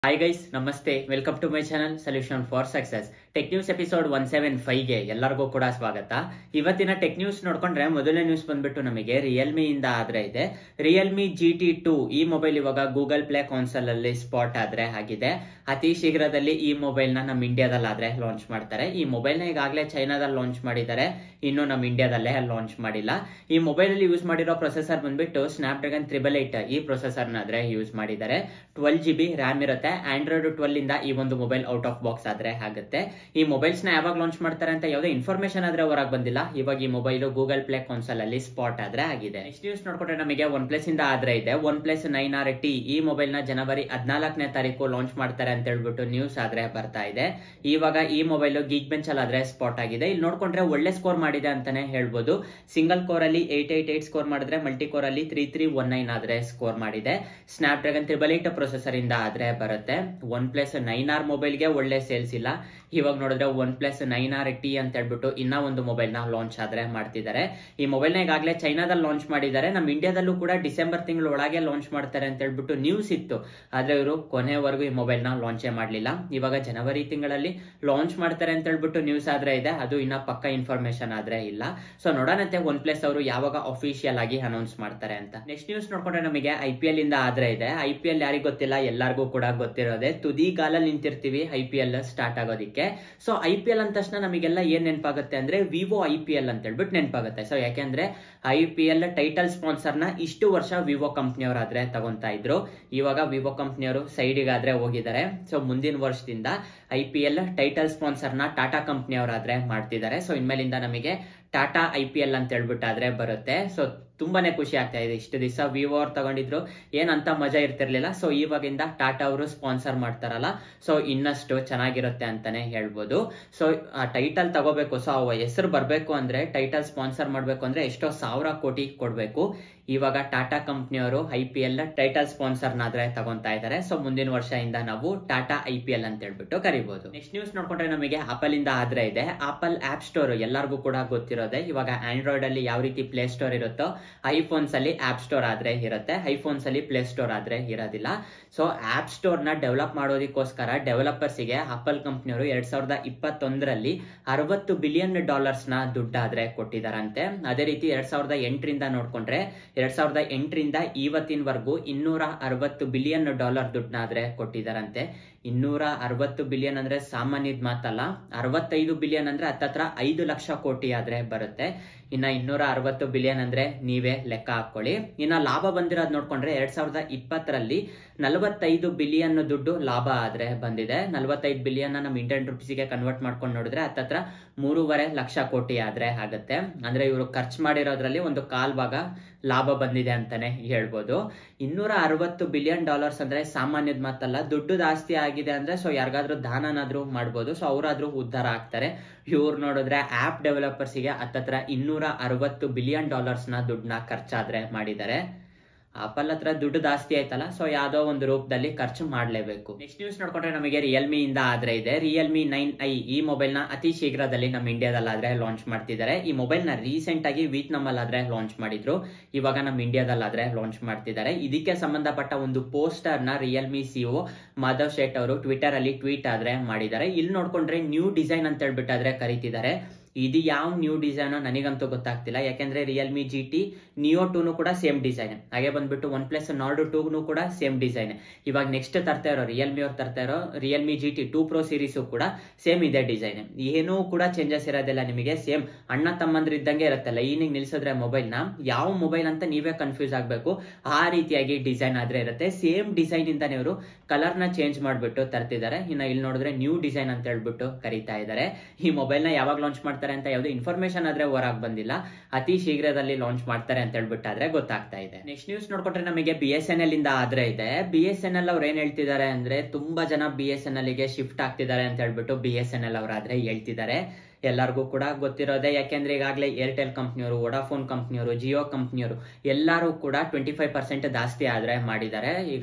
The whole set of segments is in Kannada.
ಹಾಯ್ ಗೈಸ್ ನಮಸ್ತೆ welcome to my channel solution for success tech news episode one seven ಫೈವ್ಗೆ ಎಲ್ಲರಿಗೂ ಕೂಡ ಸ್ವಾಗತ ಇವತ್ತಿನ ಟೆಕ್ ನ್ಯೂಸ್ ನೋಡ್ಕೊಂಡ್ರೆ ಮೊದಲನೇ ನ್ಯೂಸ್ ಬಂದ್ಬಿಟ್ಟು ನಮಗೆ ರಿಯಲ್ಮಿ ಇಂದ ಆದ್ರೆ ಇದೆ ರಿಯಲ್ಮಿ ಜಿ ಟಿ ಟೂ ಈ ಮೊಬೈಲ್ ಇವಾಗ ಗೂಗಲ್ ಪ್ಲೇ ಕಾನ್ಸಲ್ ಅಲ್ಲಿ ಸ್ಪಾಟ್ ಆದ್ರೆ ಆಗಿದೆ ಅತಿ ಶೀಘ್ರದಲ್ಲಿ ಈ ಮೊಬೈಲ್ ನ ನಮ್ಮ ಇಂಡಿಯಾದಲ್ಲಿ ಆದ್ರೆ ಲಾಂಚ್ ಮಾಡ್ತಾರೆ ಈ ಮೊಬೈಲ್ ನ ಈಗಾಗಲೇ ಚೈನಾದಲ್ಲಿ ಲಾಂಚ್ ಮಾಡಿದ್ದಾರೆ ಇನ್ನು ನಮ್ಮ ಇಂಡಿಯಾದಲ್ಲೇ ಲಾಂಚ್ ಮಾಡಿಲ್ಲ ಈ ಮೊಬೈಲ್ ಅಲ್ಲಿ ಯೂಸ್ ಮಾಡಿರೋ ಪ್ರೊಸೆಸರ್ ಬಂದ್ಬಿಟ್ಟು ಸ್ನಾಪ್ ಡ್ರ್ಯಾಗನ್ ತ್ರಿಬಲ್ ಏಟ್ ಈ ಪ್ರೊಸೆಸರ್ ನ ಆದ್ರೆ ಯೂಸ್ ಮಾಡಿದ್ದಾರೆ ಟ್ವೆಲ್ ಜಿ ಬಿ ರ್ಯಾಮ್ ಇರುತ್ತೆ ಆಂಡ್ರಾಯ್ಡ್ ಟ್ವೆಲ್ ಇಂದ ಈ ಒಂದು ಮೊಬೈಲ್ ಔಟ್ ಆಫ್ ಬಾಕ್ಸ್ ಆದ್ರೆ ಆಗುತ್ತೆ ಈ ಮೊಬೈಲ್ಸ್ ನ ಯಾವಾಗ ಲಾಂಚ್ ಮಾಡ್ತಾರೆ ಅಂತ ಯಾವುದೇ ಇನ್ಫಾರ್ಮೇಶನ್ ಆದ್ರೆ ಹೊರಗೆ ಬಂದಿಲ್ಲ ಇವಾಗ ಈ ಮೊಬೈಲ್ ಗೂಗಲ್ ಪ್ಲೇ ಕಾನ್ಸಲ್ ಅಲ್ಲಿ ಸ್ಪಾಟ್ ಆದ್ರೆ ಆಗಿದೆ ನೆಕ್ಸ್ಟ್ ನ್ಯೂಸ್ ನೋಡ್ಕೊಂಡ್ರೆ ನಮಗೆ ಒನ್ ಪ್ಲಸ್ ಇಂದ ಆದ್ರೆ ಇದೆ OnePlus nine R T ಈ ಮೊಬೈಲ್ ನ ಜನವರಿ ಹದಿನಾಲ್ಕನೇ ತಾರೀಕು ಲಾಂಚ್ ಮಾಡ್ತಾರೆ ಅಂತ ಹೇಳ್ಬಿಟ್ಟು ನ್ಯೂಸ್ ಆದ್ರೆ ಬರ್ತಾ ಇದೆ ಇವಾಗ ಈ ಮೊಬೈಲ್ ಗೀಗ್ ಬೆಂಚ್ ಅಲ್ಲಿ ಆದ್ರೆ ಸ್ಪಾಟ್ ಆಗಿದೆ ಇಲ್ಲಿ ನೋಡ್ಕೊಂಡ್ರೆ ಒಳ್ಳೆ ಸ್ಕೋರ್ ಮಾಡಿದೆ ಅಂತಾನೆ ಹೇಳ್ಬೋದು ಸಿಂಗಲ್ ಕೋರ್ ಅಲ್ಲಿ ಏಟ್ ಏಟ್ ಏಟ್ ಸ್ಕೋರ್ ಮಾಡಿದ್ರೆ ಮಲ್ಟಿ ಕೋರ್ ಅಲ್ಲಿ ತ್ರೀ ತ್ರೀ ಒನ್ ನೈನ್ ಆದ್ರೆ ಸ್ಕೋರ್ ಮಾಡಿದೆ snapdragon triple eight processor ಇಂದ ಆದ್ರೆ ಬರುತ್ತೆ ಒನ್ ಪ್ಲಸ್ ನೈನ್ ಆರ್ ಮೊಬೈಲ್ಗೆ ಒಳ್ಳೆ ಸೇಲ್ಸ್ ಇಲ್ಲ ಇವಾಗ ನೋಡಿದ್ರೆ OnePlus nine R T ಅಂತ ಹೇಳ್ಬಿಟ್ಟು ಇನ್ನ ಒಂದು ಮೊಬೈಲ್ ನ ಲಾಂಚ್ ಆದ್ರೆ ಮಾಡ್ತಿದ್ದಾರೆ ಈ ಮೊಬೈಲ್ ನ ಈಗಾಗಲೇ ಚೈನಾದಲ್ಲಿ ಲಾಂಚ್ ಮಾಡಿದ್ದಾರೆ ನಮ್ಮ ಇಂಡಿಯಾದಲ್ಲೂ ಕೂಡ ಡಿಸೆಂಬರ್ ತಿಂಗಳ ಒಳಗೆ ಲಾಂಚ್ ಮಾಡ್ತಾರೆ ಅಂತ ಹೇಳ್ಬಿಟ್ಟು ನ್ಯೂಸ್ ಇತ್ತು ಆದ್ರೆ ಇವರು ಕೊನೆವರೆಗೂ ಈ ಮೊಬೈಲ್ ನ ಲಾಂಚೇ ಮಾಡಲಿಲ್ಲ ಇವಾಗ ಜನವರಿ ತಿಂಗಳಲ್ಲಿ ಲಾಂಚ್ ಮಾಡ್ತಾರೆ ಅಂತ ಹೇಳ್ಬಿಟ್ಟು ನ್ಯೂಸ್ ಆದ್ರೆ ಇದೆ ಅದು ಇನ್ನ ಪಕ್ಕ ಇನ್ಫಾರ್ಮೇಶನ್ ಆದ್ರೆ ಇಲ್ಲ ಸೊ ನೋಡೋಣಂತೆ ಒನ್ ಪ್ಲಸ್ ಅವರು ಯಾವಾಗ ಅಫಿಷಿಯಲ್ ಆಗಿ ಅನೌನ್ಸ್ ಮಾಡ್ತಾರೆ ಅಂತ ನೆಕ್ಸ್ಟ್ ನ್ಯೂಸ್ ನೋಡ್ಕೊಂಡ್ರೆ ನಮಗೆ ಐ ಪಿ ಎಲ್ ಇಂದ ಆದ್ರೆ ಇದೆ ಐ ಪಿ ಎಲ್ ಯಾರಿಗೂ ಗೊತ್ತಿಲ್ಲ ಎಲ್ಲರಿಗೂ ಕೂಡ ಗೊತ್ತಿರೋದೆ ತುದಿ ಗಾಲಲ್ಲಿ ನಿಂತಿರ್ತೀವಿ ಐ ಪಿ ಎಲ್ ಸ್ಟಾರ್ಟ್ ಆಗೋದಿಕ್ಕೆ ಸೊ ಐ ಪಿ ಎಲ್ ಅಂದ ತಕ್ಷಣ ನಮಗೆಲ್ಲ ಏನ್ ನೆನಪಾಗುತ್ತೆ ಅಂದ್ರೆ ವಿವೋ ಐ ಪಿ ಎಲ್ ಅಂತ ಹೇಳ್ಬಿಟ್ಟು ನೆನಪಾಗುತ್ತೆ ಸೊ ಯಾಕೆಂದ್ರೆ I P L title sponsor ನ ಇಷ್ಟು ವರ್ಷ ವಿವೋ ಕಂಪ್ನಿಯವರಾದ್ರೆ ತಗೊಂತಾ ಇದ್ರು ಇವಾಗ ವಿವೋ ಕಂಪ್ನಿಯವರು ಸೈಡಿಗಾದ್ರೆ ಹೋಗಿದ್ದಾರೆ ಸೊ ಮುಂದಿನ ವರ್ಷದಿಂದ I P L title sponsor ನ ಟಾಟಾ ಕಂಪ್ನಿಯವರಾದ್ರೆ ಮಾಡ್ತಿದ್ದಾರೆ ಸೊ ಇನ್ಮೇಲಿಂದ ನಮಗೆ ಟಾಟಾ ಐ ಪಿ ಎಲ್ ಅಂತ ಹೇಳ್ಬಿಟ್ಟಾದ್ರೆ ಬರುತ್ತೆ ಸೊ ತುಂಬಾನೇ ಖುಷಿ ಆಗ್ತಾ ಇದೆ ಇಷ್ಟು ದಿವಸ ವಿವೋ ಅವ್ರು ತಗೊಂಡಿದ್ರು ಏನಂತ ಮಜಾ ಇರ್ತಿರ್ಲಿಲ್ಲ ಸೊ ಇವಾಗಿಂದ ಟಾಟಾ ಅವರು ಸ್ಪಾನ್ಸರ್ ಮಾಡ್ತಾರಲ್ಲ ಸೊ ಇನ್ನಷ್ಟು ಚೆನ್ನಾಗಿರುತ್ತೆ ಅಂತಾನೆ ಹೇಳ್ಬೋದು ಸೊ ಟೈಟಲ್ ತಗೋಬೇಕು ಸೊ ಅವ ಹೆಸರು ಬರಬೇಕು ಅಂದ್ರೆ ಟೈಟಲ್ ಸ್ಪಾನ್ಸರ್ ಮಾಡಬೇಕು ಅಂದ್ರೆ ಎಷ್ಟೋ ಸಾವಿರ ಕೋಟಿ ಕೊಡಬೇಕು ಇವಾಗ ಟಾಟಾ ಕಂಪ್ನಿಯವರು I P L title sponsor ನಾದ್ರೆ ತಗೊಂತಾ ಇದ್ದಾರೆ ಸೊ ಮುಂದಿನ ವರ್ಷದಿಂದ ನಾವು ಟಾಟಾ ಐ ಪಿ ಎಲ್ ಅಂತ ಹೇಳ್ಬಿಟ್ಟು ಕರಿಬಹುದು ನೆಕ್ಸ್ಟ್ ನ್ಯೂಸ್ ನೋಡ್ಕೊಂಡ್ರೆ ನಮಗೆ ಆಪಲ್ ಇಂದ ಆದ್ರೆ ಇದೆ ಆಪಲ್ ಆಪ್ ಸ್ಟೋರ್ ಎಲ್ಲರಿಗೂ ಕೂಡ ಗೊತ್ತಿರೋದೆ ಇವಾಗ ಆಂಡ್ರಾಯ್ಡ್ ಅಲ್ಲಿ ಯಾವ ರೀತಿ ಪ್ಲೇ ಸ್ಟೋರ್ ಇರುತ್ತೋ ಐಫೋನ್ಸ್ ಅಲ್ಲಿ ಆಪ್ ಸ್ಟೋರ್ ಆದ್ರೆ ಇರುತ್ತೆ ಐಫೋನ್ಸ್ ಅಲ್ಲಿ ಪ್ಲೇ ಸ್ಟೋರ್ ಆದ್ರೆ ಇರೋದಿಲ್ಲ ಸೊ ಆಪ್ ಸ್ಟೋರ್ ನ ಡೆವಲಪ್ ಮಾಡೋದಕ್ಕೋಸ್ಕರ ಡೆವಲಪರ್ಸ್ ಗೆ ಆಪಲ್ ಕಂಪ್ನಿಯವರು ಎರಡ್ ಸಾವಿರದ ಇಪ್ಪತ್ತೊಂದರಲ್ಲಿ ಅರವತ್ತು ಬಿಲಿಯನ್ ಡಾಲರ್ಸ್ ನ ದುಡ್ಡಾದ್ರೆ ಕೊಟ್ಟಿದಾರಂತೆ ಅದೇ ರೀತಿ ಎರಡ್ ಸಾವಿರದ ಎಂಟರಿಂದ ನೋಡ್ಕೊಂಡ್ರೆ ಎರಡ್ ಸಾವಿರದ ಎಂಟರಿಂದ ಇವತ್ತಿನವರೆಗೂ ಇನ್ನೂರ ಅರವತ್ತು ಬಿಲಿಯನ್ ಡಾಲರ್ ದುಡ್ಡನ್ನಾದ್ರೆ ಕೊಟ್ಟಿದಾರಂತೆ ಇನ್ನೂರ ಅರವತ್ತು ಬಿಲಿಯನ್ ಅಂದ್ರೆ ಸಾಮಾನ್ಯದ ಮಾತಲ್ಲ ಅರವತ್ತೈದು ಬಿಲಿಯನ್ ಅಂದ್ರೆ ಹತ್ತತ್ರ ಐದು ಲಕ್ಷ ಕೋಟಿ ಆದ್ರೆ ಬರುತ್ತೆ ಇನ್ನ ಇನ್ನೂರ ಅರವತ್ತು ಬಿಲಿಯನ್ ಅಂದ್ರೆ ನೀವೇ ಲೆಕ್ಕ ಹಾಕೊಳ್ಳಿ ಇನ್ನ ಲಾಭ ಬಂದಿರೋದು ನೋಡ್ಕೊಂಡ್ರೆ ಎರಡ್ ಸಾವಿರದ ಇಪ್ಪತ್ತರಲ್ಲಿ ನಲವತ್ತೈದು ಬಿಲಿಯನ್ ದುಡ್ಡು ಲಾಭ ಆದ್ರೆ ಬಂದಿದೆ ನಲವತ್ತೈದು ಬಿಲಿಯನ್ ನಮ್ಮ ಇಂಡಿಯನ್ ರುಪೀಸ್ಗೆ ಕನ್ವರ್ಟ್ ಮಾಡ್ಕೊಂಡು ನೋಡಿದ್ರೆ ಹತ್ತತ್ರ ಮೂರುವರೆ ಲಕ್ಷ ಕೋಟಿ ಆದ್ರೆ ಆಗುತ್ತೆ ಅಂದ್ರೆ ಇವರು ಖರ್ಚು ಮಾಡಿರೋದ್ರಲ್ಲಿ ಒಂದು ಕಾಲ್ ಭಾಗ ಲಾಭ ಬಂದಿದೆ ಅಂತಾನೆ ಹೇಳ್ಬೋದು ಇನ್ನೂರ ಅರವತ್ತು ಬಿಲಿಯನ್ ಡಾಲರ್ಸ್ ಅಂದ್ರೆ ಸಾಮಾನ್ಯದ ಮಾತಲ್ಲ ದುಡ್ಡು ಜಾಸ್ತಿ ಆಗಿದೆ ಅಂದ್ರೆ ಸೊ ಯಾರಿಗಾದ್ರೂ ದಾನನಾದ್ರೂ ಮಾಡ್ಬೋದು ಸೊ ಅವರಾದ್ರೂ ಉದ್ಧಾರ ಆಗ್ತಾರೆ ಇವ್ರು ನೋಡಿದ್ರೆ ಆಪ್ ಡೆವಲಪರ್ಸ್ಗೆ ಹತ್ತತ್ರ ಇನ್ನೂರ ಅರವತ್ತು ಬಿಲಿಯನ್ ಡಾಲರ್ಸ್ ನ ದುಡ್ಡನ್ನ ಖರ್ಚಾದ್ರೆ ಮಾಡಿದ್ದಾರೆ ಆಪಲ್ ಹತ್ರ ದುಡ್ಡು ಜಾಸ್ತಿ ಆಯ್ತಲ್ಲ ಸೊ ಯಾವ್ದೋ ಒಂದು ರೂಪದಲ್ಲಿ ಖರ್ಚು ಮಾಡಲೇಬೇಕು ನೆಕ್ಸ್ಟ್ ನ್ಯೂಸ್ ನೋಡ್ಕೊಂಡ್ರೆ ನಮಗೆ ರಿಯಲ್ಮಿ ಇಂದ ಆದ್ರೆ ಇದೆ ರಿಯಲ್ಮಿ ನೈನ್ ಐ ಈ ಮೊಬೈಲ್ ನ ಅತಿ ಶೀಘ್ರದಲ್ಲಿ ನಮ್ಮ ಇಂಡಿಯಾದಲ್ಲಿ ಆದ್ರೆ ಲಾಂಚ್ ಮಾಡ್ತಿದ್ದಾರೆ ಈ ಮೊಬೈಲ್ ನ ರೀಸೆಂಟ್ ಆಗಿ ವಿಯತ್ನಾಮ್ ಆದ್ರೆ ಲಾಂಚ್ ಮಾಡಿದ್ರು ಇವಾಗ ನಮ್ಮ ಇಂಡಿಯಾದಲ್ಲಿ ಆದ್ರೆ ಲಾಂಚ್ ಮಾಡ್ತಿದ್ದಾರೆ ಇದಕ್ಕೆ ಸಂಬಂಧಪಟ್ಟ ಒಂದು ಪೋಸ್ಟರ್ ನ ರಿಯಲ್ಮಿ ಸಿಒ ಮಾಧವ್ ಶೇಟ್ ಅವರು ಟ್ವಿಟರ್ ಅಲ್ಲಿ ಟ್ವೀಟ್ ಆದ್ರೆ ಮಾಡಿದ್ದಾರೆ ಇಲ್ಲಿ ನೋಡ್ಕೊಂಡ್ರೆ ನ್ಯೂ ಡಿಸೈನ್ ಅಂತ ಹೇಳ್ಬಿಟ್ಟಾದ್ರೆ ಕರೀತಿದ್ದಾರೆ ಇದು ಯಾವ ನ್ಯೂ ಡಿಸೈನ್ ನನಗಂತೂ ಗೊತ್ತಾಗ್ತಿಲ್ಲ ಯಾಕೆಂದ್ರೆ ರಿಯಲ್ಮಿ ಜಿ ಟಿ ನಿಯೋ ಟೂನು ಕೂಡ ಸೇಮ್ ಡಿಸೈನ್ ಹಾಗೆ ಬಂದ್ಬಿಟ್ಟು ಒನ್ ಪ್ಲಸ್ ನಾರ್ಡ್ ಟೂನು ಕೂಡ ಸೇಮ್ ಡಿಸೈನ್ ಇವಾಗ ನೆಕ್ಸ್ಟ್ ತರ್ತಾ ಇರೋ ರಿಯಲ್ಮಿ ಅವ್ರು ತರ್ತಾ ಇರೋ Realme G T two pro series ಕೂಡ ಸೇಮ್ ಇದೆ ಡಿಸೈನ್ ಏನೂ ಕೂಡ ಚೇಂಜಸ್ ಇರೋದಿಲ್ಲ ನಿಮಗೆ ಸೇಮ್ ಅಣ್ಣ ತಮ್ಮಂದ್ರ ಇದ್ದಂಗೆ ಇರುತ್ತೆ ಲೈನಿಗೆ ನಿಲ್ಸಿದ್ರೆ ಮೊಬೈಲ್ ನ ಯಾವ ಮೊಬೈಲ್ ಅಂತ ನೀವೇ ಕನ್ಫ್ಯೂಸ್ ಆಗಬೇಕು ಆ ರೀತಿಯಾಗಿ ಡಿಸೈನ್ ಆದ್ರೆ ಇರುತ್ತೆ ಸೇಮ್ ಡಿಸೈನ್ ಇಂದಾನೆ ಇವರು ಕಲರ್ ನ ಚೇಂಜ್ ಮಾಡ್ಬಿಟ್ಟು ತರ್ತಿದ್ದಾರೆ ಇನ್ನ ಇಲ್ಲಿ ನೋಡಿದ್ರೆ ನ್ಯೂ ಡಿಸೈನ್ ಅಂತ ಹೇಳ್ಬಿಟ್ಟು ಕರೀತಾ ಇದ್ದಾರೆ ಈ ಮೊಬೈಲ್ ನ ಯಾವಾಗ ಲಾಂಚ್ ಮಾಡ್ತಾರೆ ಅಂತ ಯಾವ್ದು ಇನ್ಫಾರ್ಮೇಶನ್ ಆದ್ರೆ ಹೊರಗ್ ಬಂದಿಲ್ಲ ಅತಿ ಶೀಘ್ರದಲ್ಲಿ ಲಾಂಚ್ ಮಾಡ್ತಾರೆ ಅಂತ ಹೇಳ್ಬಿಟ್ಟಾದ್ರೆ ಗೊತ್ತಾಗ್ತಾ ಇದೆ ನೆಕ್ಸ್ಟ್ ನ್ಯೂಸ್ ನೋಡ್ಕೊಂಡ್ರೆ ನಮಗೆ ಬಿ ಎಸ್ ಎನ್ ಎಲ್ ಇಂದ ಆದ್ರೆ ಇದೆ ಬಿ ಎಸ್ ಎನ್ ಎಲ್ ಅವ್ರು ಏನ್ ಹೇಳ್ತಿದ್ದಾರೆ ಅಂದ್ರೆ ತುಂಬಾ ಜನ ಬಿ ಎಸ್ ಎನ್ ಎಲ್ ಗೆ ಶಿಫ್ಟ್ ಆಗ್ತಿದ್ದಾರೆ ಅಂತ ಹೇಳ್ಬಿಟ್ಟು ಬಿ ಎಸ್ ಎನ್ ಎಲ್ ಅವರಾದ್ರೆ ಹೇಳ್ತಿದ್ದಾರೆ ಎಲ್ಲರಿಗೂ ಕೂಡ ಗೊತ್ತಿರೋದೆ ಯಾಕೆಂದ್ರೆ ಈಗಾಗಲೇ ಏರ್ಟೆಲ್ ಕಂಪ್ನಿಯವರು ವೊಡಾಫೋನ್ ಕಂಪ್ನಿಯವರು ಜಿಯೋ ಕಂಪ್ನಿಯವರು ಎಲ್ಲರೂ ಕೂಡ ಟ್ವೆಂಟಿ ಫೈವ್ ಪರ್ಸೆಂಟ್ ಜಾಸ್ತಿ ಆದ್ರೆ ಮಾಡಿದ್ದಾರೆ ಈಗ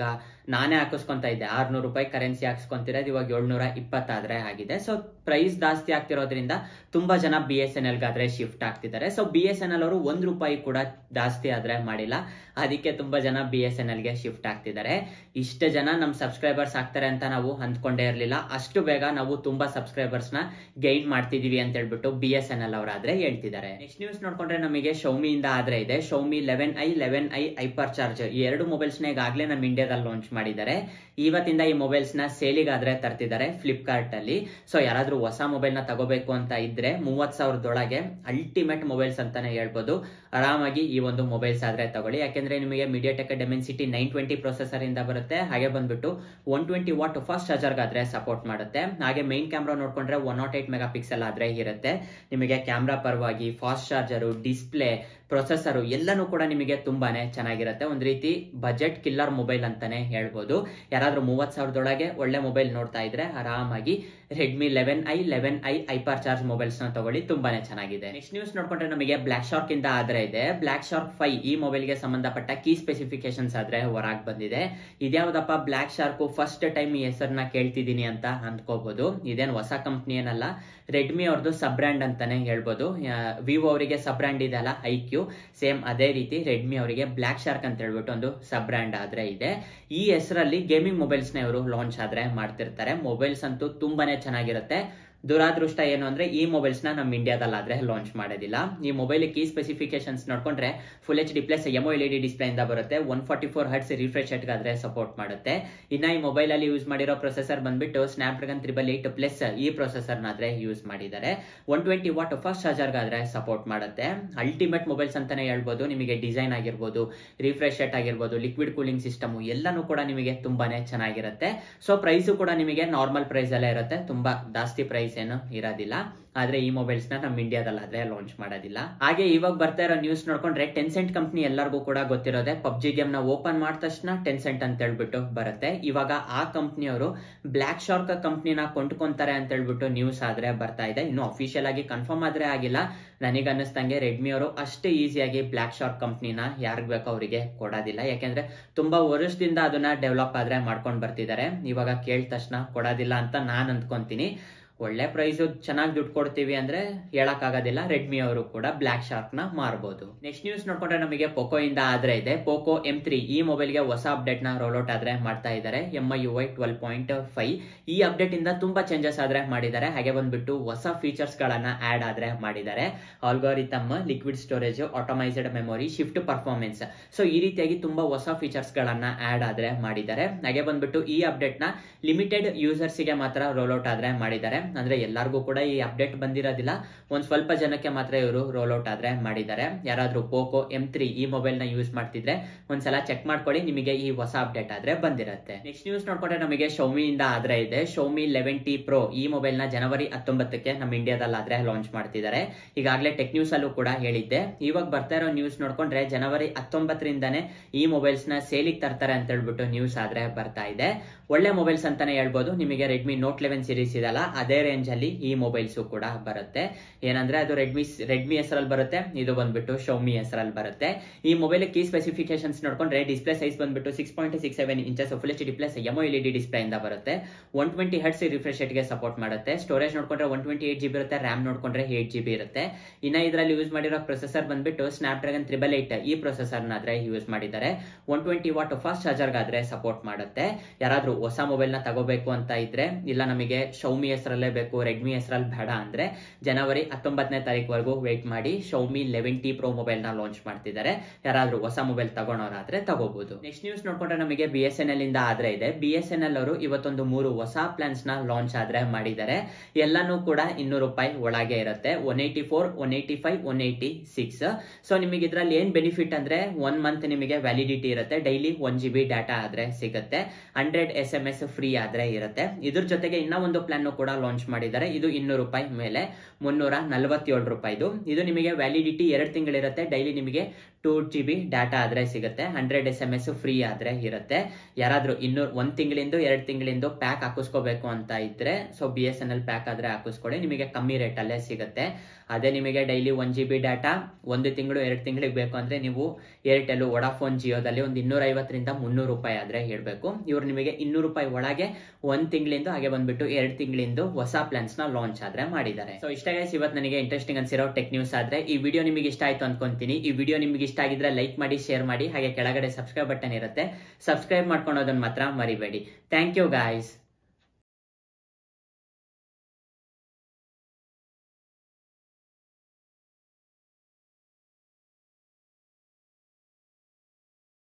ನಾನೇ ಹಾಕಿಸ್ಕೊಂತ ಇದ್ದೆ ಆರ್ನೂರು ರೂಪಾಯಿ ಕರೆನ್ಸಿ ಹಾಕ್ಸ್ಕೊಂತಿರೋದು ಇವಾಗ ಏಳ್ನೂರ ಇಪ್ಪತ್ತಾದ್ರೆ ಆಗಿದೆ ಸೊ ಪ್ರೈಸ್ ಜಾಸ್ತಿ ಆಗ್ತಿರೋದ್ರಿಂದ ತುಂಬಾ ಜನ ಬಿ ಎಸ್ ಎನ್ ಎಲ್ಗಾದ್ರೆ ಶಿಫ್ಟ್ ಆಗ್ತಿದ್ದಾರೆ so B S N L ಅವರು ಒಂದ್ ರೂಪಾಯಿ ಕೂಡ ಜಾಸ್ತಿ ಆದ್ರೆ ಮಾಡಿಲ್ಲ ಅದಕ್ಕೆ ತುಂಬಾ ಜನ ಬಿ ಎಸ್ ಎನ್ ಎಲ್ಗೆ ಶಿಫ್ಟ್ ಆಗ್ತಿದ್ದಾರೆ ಇಷ್ಟು ಜನ ನಮ್ಮ ಸಬ್ಸ್ಕ್ರೈಬರ್ಸ್ ಆಗ್ತಾರೆ ಅಂತ ನಾವು ಅಂದ್ಕೊಂಡೇ ಇರಲಿಲ್ಲ ಅಷ್ಟು ಬೇಗ ನಾವು ತುಂಬಾ ಸಬ್ಸ್ಕ್ರೈಬರ್ಸ್ ನ ಗೈನ್ ಮಾಡ್ತಿದೀವಿ ಅಂತ ಹೇಳ್ಬಿಟ್ಟು ಬಿ ಎಸ್ ಎನ್ ಎಲ್ ಅವರಾದ್ರೆ ಹೇಳ್ತಿದ್ದಾರೆ ನೆಕ್ಸ್ಟ್ ನ್ಯೂಸ್ ನೋಡ್ಕೊಂಡ್ರೆ ನಮಗೆ ಶೌಮಿಯಿಂದ ಆದ್ರೆ ಇದೆ Xiaomi eleven I eleven I hyper charge ಈ ಎರಡು ಮೊಬೈಲ್ಸ್ ನ ಈಗಾಗಲೇ ನಮ್ಮ ಇಂಡಿಯಾದಲ್ಲಿ ಲಾಂಚ್ ಮಾಡಿದ್ದಾರೆ ಇವತ್ತಿಂದ ಈ ಮೊಬೈಲ್ಸ್ ನ ಸೇಲಿಗಾದ್ರೆ ತರ್ತಿದ್ದಾರೆ ಫ್ಲಿಪ್ಕಾರ್ಟ್ ಅಲ್ಲಿ ಸೊ ಯಾರಾದ್ರೂ ಹೊಸ ಮೊಬೈಲ್ ನ ತಗೋಬೇಕು ಅಂತ ಇದ್ರೆ ಮೂವತ್ ಸಾವಿರದೊಳಗೆ ಅಲ್ಟಿಮೇಟ್ ಮೊಬೈಲ್ಸ್ ಅಂತಾನೆ ಹೇಳ್ಬೋದು ಆರಾಮಾಗಿ ಈ ಒಂದು ಮೊಬೈಲ್ಸ್ ಆದ್ರೆ ತಗೊಳ್ಳಿ ಯಾಕೆಂದ್ರೆ ನಿಮಗೆ MediaTek dimensity nine twenty processor ಇಂದ ಬರುತ್ತೆ ಹಾಗೆ ಬಂದ್ಬಿಟ್ಟು one twenty watt fast charger ಆದ್ರೆ ಸಪೋರ್ಟ್ ಮಾಡುತ್ತೆ ಹಾಗೆ ಮೈನ್ ಕ್ಯಾಮ್ರಾ ನೋಡ್ಕೊಂಡ್ರೆ one nought eight megapixel ಆದ್ರೆ ಇರುತ್ತೆ ನಿಮಗೆ ಕ್ಯಾಮ್ರಾ ಪರವಾಗಿ ಫಾಸ್ಟ್ ಚಾರ್ಜರು ಡಿಸ್ಪ್ಲೇ ಪ್ರೊಸೆಸರು ಎಲ್ಲನೂ ಕೂಡ ನಿಮಗೆ ತುಂಬಾನೇ ಚೆನ್ನಾಗಿರುತ್ತೆ ಒಂದು ರೀತಿ ಬಜೆಟ್ ಕಿಲ್ಲರ್ ಮೊಬೈಲ್ ಅಂತಾನೆ ಹೇಳ್ಬೋದು ಯಾರಾದ್ರೂ ಮೂವತ್ ಸಾವಿರದೊಳಗೆ ಒಳ್ಳೆ ಮೊಬೈಲ್ ನೋಡ್ತಾ ಇದ್ರೆ ಆರಾಮಾಗಿ Redmi eleven I eleven I hyper charge mobiles ನ ತಗೊಳ್ಳಿ ತುಂಬಾನೇ ಚೆನ್ನಾಗಿದೆ ನೆಕ್ಸ್ಟ್ ನ್ಯೂಸ್ ನೋಡ್ಕೊಂಡ್ರೆ ನಮಗೆ ಬ್ಲಾಕ್ ಶಾರ್ಕ್ ಇಂದ ಆದ್ರೆ ಇದೆ ಬ್ಲಾಕ್ ಶಾರ್ಕ್ ಫೈವ್ ಈ ಮೊಬೈಲ್ ಗೆ ಸಂಬಂಧಪಟ್ಟ ಕೀ ಸ್ಪೆಸಿಫಿಕೇಶನ್ಸ್ ಆದ್ರೆ ಹೊರಗ್ ಬಂದಿದೆ ಇದ್ಯಾವ್ದಪ್ಪ ಬ್ಲಾಕ್ ಶಾರ್ಕ್ ಫಸ್ಟ್ ಟೈಮ್ ಈ ಹೆಸರನ್ನ ಕೇಳ್ತಿದೀನಿ ಅಂತ ಅಂದ್ಕೋಬಹುದು ಇದೇನು ಹೊಸ ಕಂಪ್ನಿ ಏನಲ್ಲ ರೆಡ್ಮಿ ಅವ್ರದ್ದು ಸಬ್ ಬ್ರ್ಯಾಂಡ್ ಅಂತಾನೆ ಹೇಳ್ಬೋದು ವಿವೋ ಅವರಿಗೆ ಸಬ್ ಬ್ರ್ಯಾಂಡ್ ಇದೆ ಅಲ್ಲ ಐ ಕ್ಯೂ ಸೇಮ್ ಅದೇ ರೀತಿ ರೆಡ್ಮಿ ಅವರಿಗೆ ಬ್ಲಾಕ್ ಶಾರ್ಕ್ ಅಂತ ಹೇಳ್ಬಿಟ್ಟು ಒಂದು ಸಬ್ ಬ್ರ್ಯಾಂಡ್ ಆದ್ರೆ ಇದೆ ಈ ಹೆಸರಲ್ಲಿ ಗೇಮಿಂಗ್ ಮೊಬೈಲ್ಸ್ ನ ಇವರು ಲಾಂಚ್ ಆದ್ರೆ ಮಾಡ್ತಿರ್ತಾರೆ ಮೊಬೈಲ್ಸ್ ಅಂತೂ ತುಂಬಾನೇ ಚೆನ್ನಾಗಿರುತ್ತೆ ದುರಾದೃಷ್ಟ ಏನು ಅಂದ್ರೆ ಈ ಮೊಬೈಲ್ಸ್ ನ ನಮ್ಮ ಇಂಡಿಯಾದಲ್ಲಾದ್ರೆ ಲಾಂಚ್ ಮಾಡೋದಿಲ್ಲ ಈ ಮೊಬೈಲ್ ಕೀ ಸ್ಪೆಸಿಫಿಕೇಶನ್ಸ್ ನೋಡ್ಕೊಂಡ್ರೆ full H D plus AMOLED display ಇಂದ ಬರುತ್ತೆ one forty four hertz refresh ಆದ್ರೆ ಸಪೋರ್ಟ್ ಮಾಡುತ್ತೆ ಇನ್ನ ಈ ಮೊಬೈಲ್ ಅಲ್ಲಿ ಯೂಸ್ ಮಾಡಿರೋ ಪ್ರೊಸೆಸರ್ ಬಂದ್ಬಿಟ್ಟು snapdragon triple eight plus ಈ ಪ್ರೊಸೆಸರ್ ನಾದ್ರೆ ಯೂಸ್ ಮಾಡಿದ್ದಾರೆ one twenty watt fast charger ಆದ್ರೆ ಸಪೋರ್ಟ್ ಮಾಡುತ್ತೆ ಅಲ್ಟಿಮೇಟ್ ಮೊಬೈಲ್ಸ್ ಅಂತಾನೆ ಹೇಳ್ಬೋದು ನಿಮಗೆ ಡಿಸೈನ್ ಆಗಿರ್ಬೋದು ರಿಫ್ರೆಶ್ ಆಗಿರ್ಬೋದು ಲಿಕ್ವಿಡ್ ಕೂಲಿಂಗ್ ಸಿಸ್ಟಮ್ ಎಲ್ಲಾನು ಕೂಡ ನಿಮಗೆ ತುಂಬಾನೇ ಚೆನ್ನಾಗಿರುತ್ತೆ ಸೊ ಪ್ರೈಸು ಕೂಡ ನಿಮಗೆ ನಾರ್ಮಲ್ ಪ್ರೈಸ್ ಅಲ್ಲೇ ಇರುತ್ತೆ ತುಂಬಾ ಜಾಸ್ತಿ ಪ್ರೈಸ್ ಏನು ಇರೋದಿಲ್ಲ ಆದ್ರೆ ಈ ಮೊಬೈಲ್ಸ್ ನ ನಮ್ಮ ಇಂಡಿಯಾದಲ್ಲಾದ್ರೆ ಲಾಂಚ್ ಮಾಡೋದಿಲ್ಲ ಹಾಗೆ ಇವಾಗ ಬರ್ತಾ ಇರೋ ನ್ಯೂಸ್ ನೋಡ್ಕೊಂಡ್ರೆ ಟೆನ್ಸೆಂಟ್ ಕಂಪ್ನಿ ಎಲ್ಲರಿಗೂ ಕೂಡ ಗೊತ್ತಿರೋದೆ ಪಬ್ಜಿ ಗೇಮ್ ನ ಓಪನ್ ಮಾಡಿದ ತಕ್ಷಣ ಟೆನ್ಸೆಂಟ್ ಅಂತ ಹೇಳ್ಬಿಟ್ಟು ಬರುತ್ತೆ ಇವಾಗ ಆ ಕಂಪ್ನಿಯವರು ಬ್ಲಾಕ್ ಶಾರ್ಕ್ ಕಂಪ್ನಿನ ಕೊಂಡ್ಕೊಂತಾರೆ ಅಂತ ಹೇಳ್ಬಿಟ್ಟು ನ್ಯೂಸ್ ಆದ್ರೆ ಬರ್ತಾ ಇದೆ ಇನ್ನು ಅಫಿಷಿಯಲ್ ಆಗಿ ಕನ್ಫರ್ಮ್ ಆದ್ರೆ ಆಗಿಲ್ಲ ನನಗೆ ಅನ್ನಿಸ್ದಂಗೆ ರೆಡ್ಮಿ ಅವರು ಅಷ್ಟೇ ಈಸಿಯಾಗಿ ಬ್ಲಾಕ್ ಶಾರ್ಕ್ ಕಂಪ್ನಿನ ಯಾರಿಗ್ ಬೇಕೋ ಅವರಿಗೆ ಕೊಡೋದಿಲ್ಲ ಯಾಕೆಂದ್ರೆ ತುಂಬಾ ವರ್ಷದಿಂದ ಅದನ್ನ ಡೆವಲಪ್ ಆದ್ರೆ ಮಾಡ್ಕೊಂಡು ಬರ್ತಿದ್ದಾರೆ ಇವಾಗ ಕೇಳಿದ ತಕ್ಷಣ ಕೊಡೋದಿಲ್ಲ ಅಂತ ನಾನ್ ಅಂದ್ಕೊಂತೀನಿ ಒಳ್ಳೆ ಪ್ರೈಸ್ ಚೆನ್ನಾಗಿ ದುಡ್ಡು ಕೊಡ್ತೀವಿ ಅಂದ್ರೆ ಹೇಳಕ್ ಆಗೋದಿಲ್ಲ ರೆಡ್ಮಿ ಅವರು ಕೂಡ ಬ್ಲಾಕ್ ಶಾರ್ಕ್ ನ ಮಾರಬಹುದು ನೆಕ್ಸ್ಟ್ ನ್ಯೂಸ್ ನೋಡ್ಕೊಂಡ್ರೆ ನಮಗೆ ಪೋಕೋ ಇಂದ ಆದ್ರೆ ಇದೆ ಪೋಕೋ ಎಂ ತ್ರೀ ಈ ಮೊಬೈಲ್ ಗೆ ಹೊಸ ಅಪ್ಡೇಟ್ ನ ರೋಲ್ಔಟ್ ಆದ್ರೆ ಮಾಡ್ತಾ ಇದ್ದಾರೆ M I U I twelve point five ಈ ಅಪ್ಡೇಟ್ ಇಂದ ತುಂಬಾ ಚೇಂಜಸ್ ಆದ್ರೆ ಮಾಡಿದ್ದಾರೆ ಹಾಗೆ ಬಂದ್ಬಿಟ್ಟು ಹೊಸ ಫೀಚರ್ಸ್ ಗಳನ್ನ ಆಡ್ ಆದ್ರೆ ಮಾಡಿದ್ದಾರೆ algorithm liquid storage atomized memory shift performance so ಈ ರೀತಿಯಾಗಿ ತುಂಬಾ ಹೊಸ ಫೀಚರ್ಸ್ ಗಳನ್ನ ಆಡ್ ಆದ್ರೆ ಮಾಡಿದ್ದಾರೆ ಹಾಗೆ ಬಂದ್ಬಿಟ್ಟು ಈ ಅಪ್ಡೇಟ್ ನ ಲಿಮಿಟೆಡ್ ಯೂಸರ್ಸ್ ಗೆ ಮಾತ್ರ ರೋಲ್ಔಟ್ ಆದ್ರೆ ಮಾಡಿದ್ದಾರೆ ಅಂದ್ರೆ ಎಲ್ಲರಿಗೂ ಕೂಡ ಈ ಅಪ್ಡೇಟ್ ಬಂದಿರೋದಿಲ್ಲ ಒಂದ್ ಸ್ವಲ್ಪ ಜನಕ್ಕೆ ಮಾತ್ರ ಇವರು ರೋಲ್ಔಟ್ ಆದ್ರೆ ಮಾಡಿದ್ದಾರೆ ಯಾರಾದ್ರೂ ಪೋಕೋ ಎಂ ತ್ರೀ ಈ ಮೊಬೈಲ್ ನ ಯೂಸ್ ಮಾಡ್ತಿದ್ರೆ ಒಂದ್ಸಲ ಚೆಕ್ ಮಾಡ್ಕೊಳ್ಳಿ ನಿಮಗೆ ಈ ಹೊಸ ಅಪ್ಡೇಟ್ ಆದ್ರೆ ಬಂದಿರುತ್ತೆ ನೆಕ್ಸ್ಟ್ ನ್ಯೂಸ್ ನೋಡ್ಕೊಂಡ್ರೆ ನಮಗೆ ಶೌಮಿ ಇಂದ ಆದ್ರೆ ಇದೆ ಶೌಮಿ ಲೆವೆನ್ ಟಿ ಪ್ರೋ ಈ ಮೊಬೈಲ್ ನ ಜನವರಿ ಹತ್ತೊಂಬತ್ತಕ್ಕೆ ನಮ್ಮ ಇಂಡಿಯಾದಲ್ಲಿ ಆದ್ರೆ ಲಾಂಚ್ ಮಾಡ್ತಿದ್ದಾರೆ ಈಗಾಗಲೇ ಟೆಕ್ ನ್ಯೂಸ್ ಅಲ್ಲೂ ಕೂಡ ಹೇಳಿದ್ದೆ ಇವಾಗ ಬರ್ತಾ ಇರೋ ನ್ಯೂಸ್ ನೋಡ್ಕೊಂಡ್ರೆ ಜನವರಿ ಹತ್ತೊಂಬತ್ತರಿಂದಾನೇ ಈ ಮೊಬೈಲ್ಸ್ ನ ಸೇಲಿಗೆ ತರ್ತಾರೆ ಅಂತ ಹೇಳ್ಬಿಟ್ಟು ನ್ಯೂಸ್ ಆದ್ರೆ ಬರ್ತಾ ಇದೆ ಒಳ್ಳೆ ಮೊಬೈಲ್ಸ್ ಅಂತಾನೆ ಹೇಳ್ಬೋದು ನಿಮಗೆ ರೆಡ್ಮಿ ನೋಟ್ ಲೆವೆನ್ ಸೀರೀಸ್ ಇದಲ್ಲ ಅದೇ ರೇಂಜ್ ಅಲ್ಲಿ ಈ ಮೊಬೈಲ್ಸ್ ಕೂಡ ಬರುತ್ತೆ ಏನಂದ್ರೆ ಅದು ರೆಡ್ಮಿ ರೆಡ್ಮಿ ಹೆಸರಲ್ಲಿ ಬರುತ್ತೆ ಇದು ಬಂದ್ಬಿಟ್ಟು ಶೌಮಿ ಹೆಸರಲ್ಲಿ ಬರುತ್ತೆ ಈ ಮೊಬೈಲ್ ಕೀ ಸ್ಪೆಸಿಫಿಕೇಶನ್ಸ್ ನೋಡ್ಕೊಂಡ್ರೆ ಡಿಸ್ಪ್ಲೇ ಸೈಜ್ ಬಂದ್ಬಿಟ್ಟು six point six seven inches full H D plus AMOLED display ಇಂದ ಬರುತ್ತೆ ಒನ್ ಟ್ವೆಂಟಿ ಹರ್ಟ್ಸ್ ರಿಫ್ರೆಶ್ ಗೆ ಸಪೋರ್ಟ್ ಮಾಡುತ್ತೆ ಸ್ಟೋರೇಜ್ ನೋಡ್ಕೊಂಡ್ರೆ ಒನ್ ಟ್ವೆಂಟಿ ಏಟ್ ಜಿಬಿ ಇರುತ್ತೆ ರ್ಯಾಮ್ ನೋಡ್ಕೊಂಡ್ರೆ ಏಟ್ ಜಿಬಿ ಇರುತ್ತೆ ಇನ್ನ ಇದರಲ್ಲಿ ಯೂಸ್ ಮಾಡಿರೋ ಪ್ರೊಸೆಸರ್ ಬಂದ್ಬಿಟ್ಟು ಸ್ನಾಪ್ ಡ್ರಾಗನ್ ತ್ರಿಬಲ್ ಏಟ್ ಈ ಪ್ರೊಸೆಸರ್ ಆದ್ರೆ ಯೂಸ್ ಮಾಡಿದ್ದಾರೆ one twenty watt fast charger ಆದ್ರೆ ಸಪೋರ್ಟ್ ಮಾಡುತ್ತೆ ಯಾರಾದ್ರೂ ಹೊಸ ಮೊಬೈಲ್ ನ ತಗೋಬೇಕು ಅಂತ ಇದ್ರೆ ಇಲ್ಲ ನಮಗೆ ಶೌಮಿ ಹೆಸರಲ್ಲೇ ಬೇಕು ರೆಡ್ಮಿ ಹೆಸರಲ್ಲಿ ಬೇಡ ಅಂದ್ರೆ ಜನವರಿ ಹತ್ತೊಂಬತ್ತನೇ ತಾರೀಕುವರೆಗೂ ವೇಟ್ ಮಾಡಿ Xiaomi eleven T pro mobile ನ ಲಾಂಚ್ ಮಾಡ್ತಿದ್ದಾರೆ ಯಾರಾದ್ರೂ ಹೊಸ ಮೊಬೈಲ್ ತಗೊಳೋರಾದ್ರೆ ತಗೋಬಹುದು ನೆಕ್ಸ್ಟ್ ನ್ಯೂಸ್ ನೋಡ್ಕೊಂಡ್ರೆ ನಮಗೆ ಬಿ ಎಸ್ ಎನ್ ಎಲ್ ಇಂದ ಆದ್ರೆ ಇದೆ ಬಿ ಎಸ್ ಎನ್ ಎಲ್ ಅವರು ಇವತ್ತೊಂದು ಮೂರು ಹೊಸ ಪ್ಲಾನ್ಸ್ ನ ಲಾಂಚ್ ಆದ್ರೆ ಮಾಡಿದ್ದಾರೆ ಎಲ್ಲಾನು ಕೂಡ ಇನ್ನೂರು ರೂಪಾಯಿ ಒಳಗೆ ಇರುತ್ತೆ one eighty four one eighty five one eighty six so ನಿಮಗೆ ಇದ್ರಲ್ಲಿ ಏನ್ ಬೆನಿಫಿಟ್ ಅಂದ್ರೆ ಒನ್ ಮಂತ್ ನಿಮಗೆ ವ್ಯಾಲಿಡಿಟಿ ಇರುತ್ತೆ daily one G B data ಆದ್ರೆ ಸಿಗುತ್ತೆ hundred S M S free ಆದ್ರೆ ಇರುತ್ತೆ ಇದ್ರ ಜೊತೆಗೆ ಇನ್ನ ಒಂದು ಪ್ಲಾನ್ ಕೂಡ ಲಾಂಚ್ ಲಾಂಚ್ ಮಾಡಿದ್ದಾರೆ ಇದು ಇನ್ನೂರು ರೂಪಾಯಿ ಮೇಲೆ ಮುನ್ನೂರ ನಲವತ್ತೇಳು ರೂಪಾಯಿದು ಇದು ನಿಮಗೆ ವ್ಯಾಲಿಡಿಟಿ ಎರಡು ತಿಂಗಳಿರುತ್ತೆ ಡೈಲಿ ನಿಮಗೆ ಟೂ ಜಿ ಬಿ ಡಾಟಾ ಆದರೆ ಸಿಗುತ್ತೆ hundred S M S free ಆದರೆ ಇರುತ್ತೆ ಯಾರಾದರೂ ಇನ್ನೂರು ಒಂದು ತಿಂಗಳಿಂದ ಎರಡು ತಿಂಗಳಿಂದ ಪ್ಯಾಕ್ ಹಾಕಿಸ್ಕೋಬೇಕು ಅಂತ ಇದ್ರೆ so B S N L pack ಆದರೆ ಹಾಕಿಸ್ಕೊಳ್ಳಿ ನಿಮಗೆ ಕಮ್ಮಿ ರೇಟಲ್ಲೇ ಸಿಗುತ್ತೆ ಅದೇ ನಿಮಗೆ daily one G B data ಒಂದು ತಿಂಗಳು ಎರಡು ತಿಂಗಳಿಗೆ ಬೇಕು ಅಂದರೆ ನೀವು ಏರ್ಟೆಲ್ ವಡಾಫೋನ್ ಜಿಯೋದಲ್ಲಿ ಒಂದು ಇನ್ನೂರ ಐವತ್ತರಿಂದ ಮುನ್ನೂರು ರೂಪಾಯಿ ಆದರೆ ಹೇಳಬೇಕು ಇವರು ನಿಮಗೆ ಇನ್ನೂರು ರೂಪಾಯಿ ಒಳಗೆ ಒಂದು ತಿಂಗಳಿಂದ ಹಾಗೆ ಬಂದ್ಬಿಟ್ಟು ಎರಡು ತಿಂಗಳಿಂದ ಹೊಸ ಪ್ಲಾನ್ಸ್ನ ಲಾಂಚ್ ಆದರೆ ಮಾಡಿದ್ದಾರೆ ಸೊ ಇಷ್ಟ ಗೈಸ್ ಇವತ್ತು ನನಗೆ ಇಂಟ್ರೆಸ್ಟಿಂಗ್ ಅನ್ಸಿರೋ ಟೆಕ್ ನ್ಯೂಸ್ ಆದರೆ ಈ ವಿಡಿಯೋ ನಿಮಗೆ ಇಷ್ಟ ಆಯ್ತು ಅನ್ಕೊಂತೀನಿ ಈ ವಿಡಿಯೋ ನಿಮಗೆ ಇಷ್ಟ ಆಗಿದ್ರೆ ಲೈಕ್ ಮಾಡಿ ಶೇರ್ ಮಾಡಿ ಹಾಗೆ ಕೆಳಗಡೆ ಸಬ್ಸ್ಕ್ರೈಬ್ ಬಟನ್ ಇರುತ್ತೆ ಸಬ್ಸ್ಕ್ರೈಬ್ ಮಾಡ್ಕೊಳೋದನ್ನ ಮಾತ್ರ ಮರಿಬೇಡಿ ಥ್ಯಾಂಕ್ ಯು ಗಾಯ್ಸ್